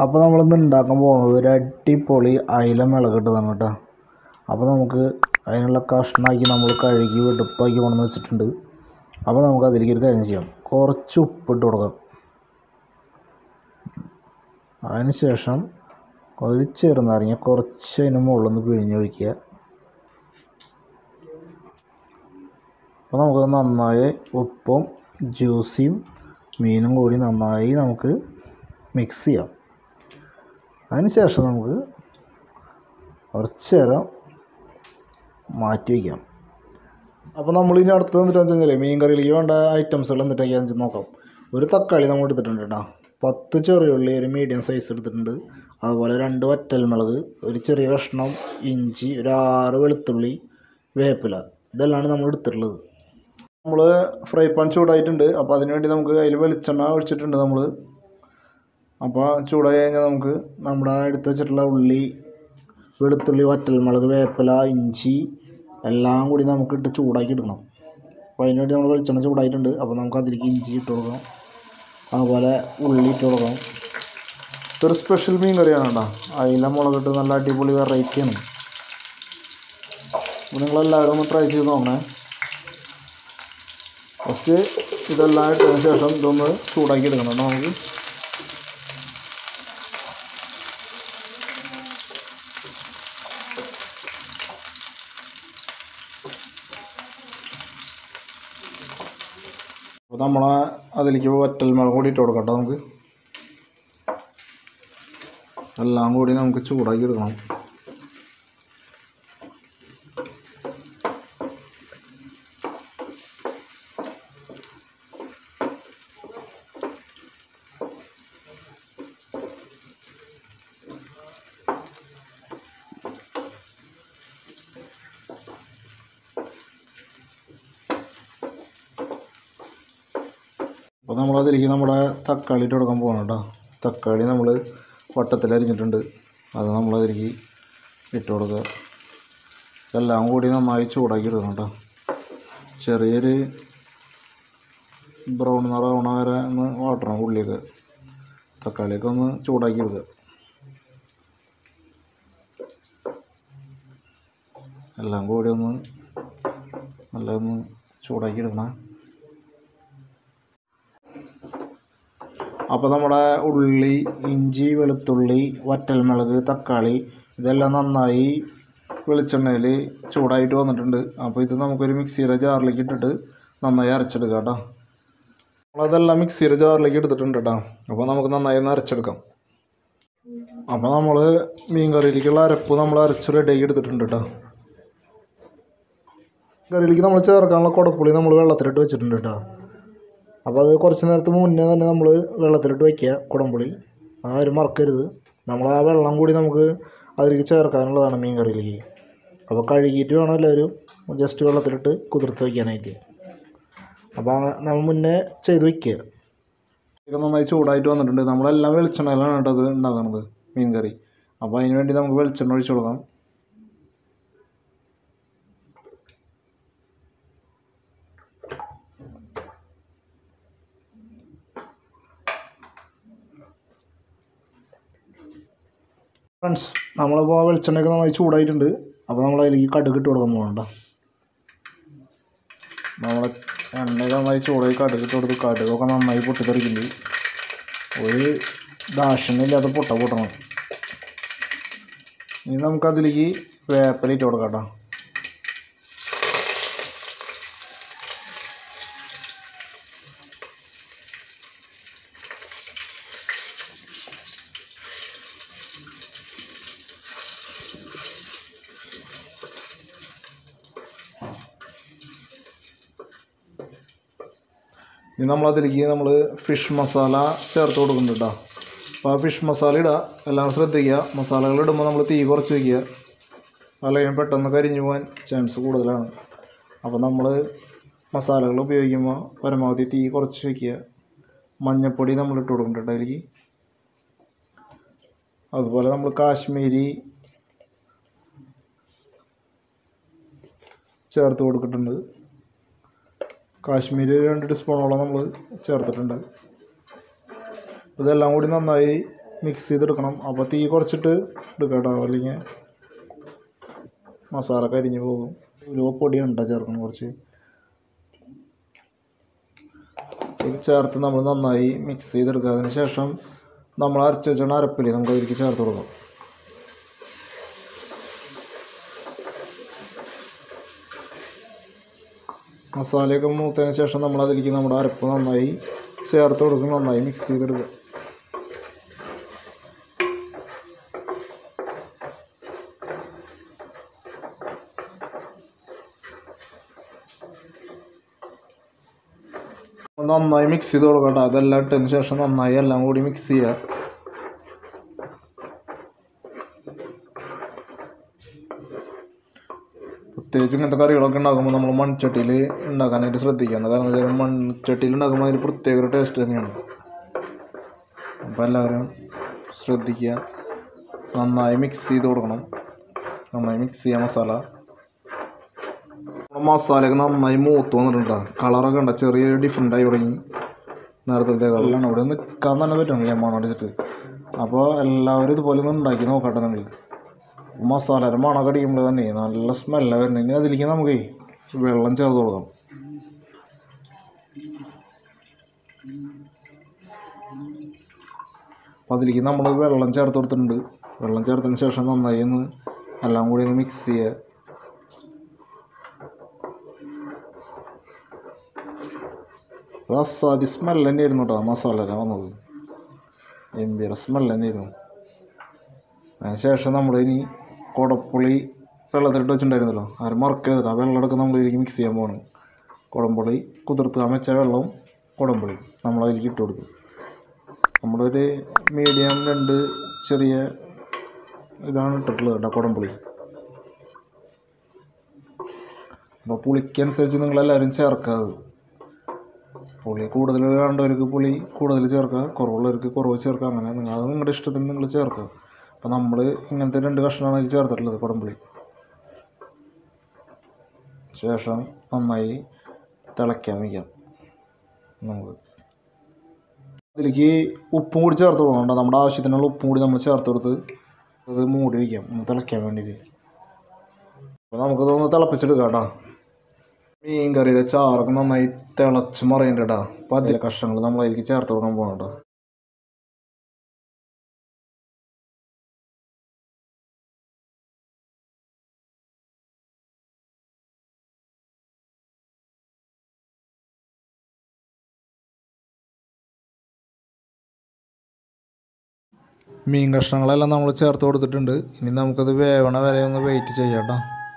അപ്പോൾ നമ്മളിന്ന് ഉണ്ടാക്കാൻ പോകുന്നത് ഒരു അടിപൊളി അയില മിളകിട്ടതാണ് കേട്ടോ അപ്പോൾ നമുക്ക് അതിനുള്ള കഷ്ണമാക്കി നമ്മൾ കഴുകി വെടുപ്പാക്കി കൊണ്ടുവന്ന് വെച്ചിട്ടുണ്ട് അപ്പോൾ നമുക്ക് അതിലേക്ക് ഒരു കാര്യം ചെയ്യാം കുറച്ച് ഉപ്പിട്ട് കൊടുക്കാം അതിന് ശേഷം ഒരു ചെറുനാരങ്ങ കുറച്ച് അതിന് മുകളിൽ നിന്ന് പിഴിഞ്ഞൊഴിക്കുക അപ്പോൾ നമുക്ക് നന്നായി ഉപ്പും ജ്യൂസിയും മീനും കൂടി നന്നായി നമുക്ക് മിക്സ് ചെയ്യാം അതിന് ശേഷം നമുക്ക് കുറച്ച് നേരം മാറ്റി വയ്ക്കാം അപ്പോൾ നമ്മൾ ഇനി അടുത്തത് എന്നിട്ടാന്ന് വെച്ചാൽ മീൻ കറിയിലേക്ക് വേണ്ട ഐറ്റംസുകൾ എന്നിട്ടൊക്കെയാണെന്ന് വെച്ചാൽ നോക്കാം ഒരു തക്കാളി നമ്മൾ എടുത്തിട്ടുണ്ട് കേട്ടോ പത്ത് ചെറിയുള്ളി ഒരു മീഡിയം സൈസ് എടുത്തിട്ടുണ്ട് അതുപോലെ രണ്ട് വറ്റൽമുളക് ഒരു ചെറിയ കഷ്ണം ഇഞ്ചി ഒരു ആറ് വെളുത്തുള്ളി വേപ്പില ഇതെല്ലാം നമ്മൾ എടുത്തിട്ടുള്ളത് നമ്മൾ ഫ്രൈ പാൻ ചൂടായിട്ടുണ്ട് അപ്പോൾ അതിന് വേണ്ടി നമുക്ക് അതിൽ വെളിച്ചെണ്ണ ഒഴിച്ചിട്ടുണ്ട് നമ്മൾ അപ്പോൾ ചൂടായി കഴിഞ്ഞാൽ നമുക്ക് നമ്മുടെ എടുത്ത് വെച്ചിട്ടുള്ള ഉള്ളി വെളുത്തുള്ളി വറ്റൽമുളക് വേപ്പില ഇഞ്ചി എല്ലാം കൂടി നമുക്ക് ഇട്ട് ചൂടാക്കി എടുക്കണം അപ്പോൾ അതിന് വേണ്ടി നമ്മൾ വെളിച്ചെണ്ണ ചൂടായിട്ടുണ്ട് അപ്പോൾ നമുക്ക് അതിലേക്ക് ഇഞ്ചി ഇട്ട് കൊടുക്കാം അതുപോലെ ഉള്ളി ഇട്ട് കൊടുക്കാം ഇതൊരു സ്പെഷ്യൽ മീൻ കറിയാണ് കേട്ടോ അയില മുളകിട്ട് നല്ല അടിപൊളി വെറൈറ്റിയാണ് അപ്പോൾ നിങ്ങളെല്ലാവരും ഒന്ന് ട്രൈ ചെയ്ത് നോക്കണേ ഫസ്റ്റ് ഇതെല്ലാം ഇട്ടതിന് ശേഷം ഇതൊന്ന് ചൂടാക്കി എടുക്കണം കേട്ടോ നമുക്ക് അപ്പോൾ നമ്മൾ അതിലേക്ക് വറ്റൽ മുളക് കൂടി ഇട്ട് കൊടുക്കാം കേട്ടോ നമുക്ക് എല്ലാം കൂടി നമുക്ക് ചൂടാക്കി എടുക്കണം അപ്പോൾ നമ്മൾ അതിലേക്ക് നമ്മുടെ തക്കാളി ഇട്ട് കൊടുക്കാൻ പോകണം കേട്ടോ തക്കാളി നമ്മൾ വട്ടത്തിൽ അരിഞ്ഞിട്ടുണ്ട് അത് നമ്മൾ അതിലേക്ക് ഇട്ട് കൊടുക്കുക എല്ലാം കൂടി നന്നായി ചൂടാക്കി എടുക്കണം കേട്ടോ ചെറിയൊരു ബ്രൗൺ നിറമാവണ വരെ ഒന്ന് വാട്ടണം ഉള്ളിയൊക്കെ തക്കാളിയൊക്കെ ഒന്ന് ചൂടാക്കി എടുക്കുക എല്ലാം കൂടി ഒന്ന് നല്ല ഒന്ന് ചൂടാക്കി എടുക്കണം അപ്പോൾ നമ്മുടെ ഉള്ളി ഇഞ്ചി വെളുത്തുള്ളി വറ്റൽമുളക് തക്കാളി ഇതെല്ലാം നന്നായി വെളിച്ചെണ്ണയിൽ ചൂടായിട്ട് വന്നിട്ടുണ്ട് അപ്പോൾ ഇത് നമുക്കൊരു മിക്സിയുടെ ജാറിലേക്ക് ഇട്ടിട്ട് നന്നായി അരച്ചെടുക്കാം കേട്ടോ നമ്മളതെല്ലാം മിക്സിയുടെ ജാറിലേക്ക് എടുത്തിട്ടുണ്ട് കേട്ടോ അപ്പോൾ നമുക്ക് നന്നായി ഒന്ന് അരച്ചെടുക്കാം അപ്പോൾ നമ്മൾ മീൻ കറിയിലേക്കുള്ള അരപ്പ് നമ്മൾ അരച്ച് റെഡിയാക്കി എടുത്തിട്ടുണ്ട് കേട്ടോ കറിയിലേക്ക് നമ്മൾ ചേർക്കാനുള്ള കുടപ്പുളി നമ്മൾ വെള്ളത്തിലിട്ട് വെച്ചിട്ടുണ്ട് കേട്ടോ അപ്പോൾ അത് കുറച്ച് നേരത്തെ മുന്നേ തന്നെ നമ്മൾ വെള്ളത്തിലിട്ട് വയ്ക്കുക കുടംപുളി ആരും മറക്കരുത് നമ്മൾ ആ വെള്ളം കൂടി നമുക്ക് അതിലേക്ക് ചേർക്കാനുള്ളതാണ് മീൻ കറിയിലേക്ക് അപ്പോൾ കഴുകിയിട്ട് വേണം എല്ലാവരും ജസ്റ്റ് വെള്ളത്തിലിട്ട് കുതിർത്ത് വയ്ക്കാനായിട്ട് അപ്പോൾ നമ്മൾ മുന്നേ ചെയ്ത് വയ്ക്കുക ഇത് നന്നായി ചൂടായിട്ട് വന്നിട്ടുണ്ട് നമ്മളെല്ലാം വെളിച്ചെണ്ണയിലാണ് കേട്ടോ അത് ഉണ്ടാക്കുന്നത് മീൻ കറി അപ്പോൾ അതിന് വേണ്ടി നമുക്ക് വെളിച്ചെണ്ണ ഒഴിച്ച് കൊടുക്കാം ഫ്രണ്ട്സ് നമ്മളിപ്പോൾ വെളിച്ചെണ്ണയൊക്കെ നന്നായി ചൂടായിട്ടുണ്ട് അപ്പോൾ നമ്മൾ അതിലേക്ക് കടുക് ഇട്ട് കൊടുക്കാൻ പോകണ്ട നമ്മൾ എണ്ണയൊക്കെ നന്നായി ചൂടായി കടുക് ഇട്ട് കൊടുത്ത് കടുകൊക്കെ നന്നായി പൊട്ടിത്തെറിക്കുന്നുണ്ട് ഒരു ദാക്ഷിണ്യമില്ലാതെ പൊട്ട പൊട്ടണം ഇനി നമുക്കതിലേക്ക് വേപ്പില ഇട്ട് കൊടുക്കാം കേട്ടോ ഇനി നമ്മളതിലേക്ക് നമ്മൾ ഫിഷ് മസാല ചേർത്ത് കൊടുക്കുന്നുണ്ട് കേട്ടോ അപ്പോൾ ആ ഫിഷ് മസാല ഇടുക എല്ലാവരും ശ്രദ്ധിക്കുക മസാലകൾ ഇടുമ്പോൾ നമ്മൾ തീ കുറച്ച് വയ്ക്കുക അല്ലെങ്കിൽ പെട്ടെന്ന് കരിഞ്ഞു പോകാൻ ചാൻസ് കൂടുതലാണ് അപ്പോൾ നമ്മൾ മസാലകൾ ഉപയോഗിക്കുമ്പോൾ പരമാവധി തീ കുറച്ച് വയ്ക്കുക മഞ്ഞൾപ്പൊടി നമ്മൾ ഇട്ട് കൊടുക്കുന്നുണ്ട് കേട്ടോ അതിലേക്ക് അതുപോലെ നമ്മൾ കാശ്മീരി ചേർത്ത് കൊടുത്തിട്ടുണ്ട് കാശ്മീരി രണ്ട് ടീസ്പൂണോളം നമ്മൾ ചേർത്തിട്ടുണ്ട് ഇതെല്ലാം കൂടി നന്നായി മിക്സ് ചെയ്തെടുക്കണം അപ്പോൾ തീ കുറച്ചിട്ട് എടുക്കാം കേട്ടോ അല്ലെങ്കിൽ മസാല കരിഞ്ഞു പോകും ഉലുവ പൊടി ഉണ്ട ചേർക്കണം കുറച്ച് ഇത് ചേർത്ത് നമ്മൾ നന്നായി മിക്സ് ചെയ്തെടുക്കുക അതിന് ശേഷം നമ്മൾ അരച്ച് വെച്ചാൽ അരപ്പില്ലേ നമുക്ക് അതിലേക്ക് ചേർത്ത് കൊടുക്കാം മസാലയൊക്കെ മൂത്തതിന് ശേഷം നമ്മൾ അതിലേക്ക് നമ്മുടെ അരപ്പ് നന്നായി ചേർത്ത് കൊടുക്കും നന്നായി മിക്സ് ചെയ്തെടുക്കുക നന്നായി മിക്സ് ചെയ്ത് കൊടുക്കട്ടെ അതെല്ലാം ഇട്ടതിന് ശേഷം നന്നായി എല്ലാം കൂടി മിക്സ് ചെയ്യുക പ്രത്യേകിച്ച് ഇങ്ങനത്തെ കറികളൊക്കെ ഉണ്ടാക്കുമ്പോൾ നമ്മൾ മൺചട്ടിയിൽ ഉണ്ടാക്കാനായിട്ട് ശ്രദ്ധിക്കുക എന്താ കാരണം വെച്ചാൽ മൺചട്ടിയിൽ ഉണ്ടാക്കുമ്പോൾ അതിന് പ്രത്യേക ഒരു ടേസ്റ്റ് തന്നെയാണ് അപ്പോൾ എല്ലാവരും ശ്രദ്ധിക്കുക നന്നായി മിക്സ് ചെയ്ത് കൊടുക്കണം നന്നായി മിക്സ് ചെയ്യുക മസാല നമ്മുടെ മസാലയൊക്കെ നന്നായി മൂത്ത് വന്നിട്ടുണ്ട് കളറൊക്കെ ഉണ്ട് ചെറിയ ഡിഫറെൻ്റ് ആയി തുടങ്ങി നേരത്തെ കളറിലാണ് ഇവിടെ നിൽക്കാൻ തന്നെ പറ്റുന്നില്ല മണം അടിച്ചിട്ട് അപ്പോൾ എല്ലാവരും ഇതുപോലെ ഒന്ന് ഉണ്ടാക്കി നോക്കട്ടെ നിങ്ങൾ മസാലയുടെ മണമൊക്കെ അടിക്കുമ്പോൾ തന്നെ നല്ല സ്മെല്ലാണ് വരുന്നത് ഇനി അതിലേക്ക് നമുക്ക് വെള്ളം ചേർത്ത് കൊടുക്കാം അപ്പോൾ അതിലേക്ക് നമ്മൾ വെള്ളം ചേർത്ത് കൊടുത്തിട്ടുണ്ട് വെള്ളം ചേർത്തതിന് ശേഷം നന്നായി ഒന്ന് എല്ലാം കൂടി ഒന്ന് മിക്സ് ചെയ്യുക അസാധ്യ സ്മെൽ തന്നെയായിരുന്നു കേട്ടോ മസാല വന്നത് ഗംഭീര സ്മെൽ തന്നെയായിരുന്നു അതിന് ശേഷം നമ്മൾ ഇനി കുടപ്പുളി വെള്ളത്തിലിട്ട് വെച്ചിട്ടുണ്ടായിരുന്നല്ലോ ആരും മറക്കരുത് ആ വെള്ളം എടുത്ത് നമ്മൾ ഇതിലേക്ക് മിക്സ് ചെയ്യാൻ പോകണം കുടംപുളി കുതിർത്ത് വെച്ച വെള്ളവും കുടംപുളി നമ്മൾ അതിലേക്ക് ഇട്ട് കൊടുക്കും നമ്മളൊരു മീഡിയം രണ്ട് ചെറിയ ഇതാണ് ഇട്ടിട്ടുള്ളത് കേട്ടോ കുടംപുളി അപ്പോൾ പുളിക്കനുസരിച്ച് നിങ്ങളെല്ലാവരും ചേർക്കാതെ പുളി കൂടുതൽ വേണ്ടവർക്ക് പുളി കൂടുതൽ ചേർക്കുക കുറവുള്ളവർക്ക് കുറവ് ചേർക്കുക അങ്ങനെ നിങ്ങൾ അത് നിങ്ങളുടെ ഇഷ്ടത്തിന് നിങ്ങൾ ചേർക്കുക അപ്പോൾ നമ്മൾ ഇങ്ങനത്തെ രണ്ട് കഷ്ണമാണ് അതിൽ ചേർത്തിട്ടുള്ളത് കുടംപുളി ശേഷം നന്നായി തിളയ്ക്കാൻ വയ്ക്കാം നമുക്ക് അതിലേക്ക് ഉപ്പും കൂടി ചേർത്ത് കൊടുക്കണ്ട നമ്മുടെ ആവശ്യത്തിനുള്ള ഉപ്പും കൂടി നമ്മൾ ചേർത്ത് കൊടുത്ത് അത് മൂടി വയ്ക്കാം ഒന്ന് തിളയ്ക്കാൻ വേണ്ടിയിട്ട് അപ്പോൾ നമുക്കതൊന്ന് തിളപ്പിച്ചെടുക്കാം കേട്ടോ മീൻ കറിയുടെ ചാറൊക്കെ നന്നായി തിളച്ച് മറിയുന്നുണ്ട് കേട്ടോ അപ്പോൾ അതിലെ കഷ്ണങ്ങൾ നമ്മൾ അതിലേക്ക് ചേർത്ത് കൊടുക്കാൻ പോകണം കേട്ടോ മീൻ കഷ്ണങ്ങളെല്ലാം നമ്മൾ ചേർത്ത് കൊടുത്തിട്ടുണ്ട് ഇനി നമുക്കത് വേവണ വരെ ഒന്ന് വെയിറ്റ് ചെയ്യാം കേട്ടോ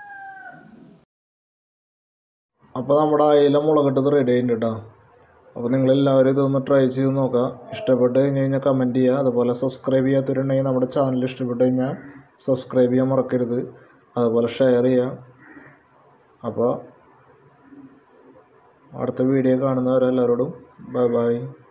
അപ്പോൾ നമ്മുടെ അയില മുളകിട്ടത് റെഡി ആയിട്ടുണ്ട് കേട്ടോ അപ്പോൾ നിങ്ങളെല്ലാവരും ഇതൊന്ന് ട്രൈ ചെയ്ത് നോക്കുക ഇഷ്ടപ്പെട്ട് കഴിഞ്ഞ് കഴിഞ്ഞാൽ കമൻറ്റ് ചെയ്യുക അതുപോലെ സബ്സ്ക്രൈബ് ചെയ്യാത്തവരുണ്ടെങ്കിൽ നമ്മുടെ ചാനൽ ഇഷ്ടപ്പെട്ട് കഴിഞ്ഞാൽ സബ്സ്ക്രൈബ് ചെയ്യാൻ മറക്കരുത് അതുപോലെ ഷെയർ ചെയ്യുക അപ്പോൾ അടുത്ത വീഡിയോ കാണുന്നവരെല്ലാവരോടും ബൈ ബൈ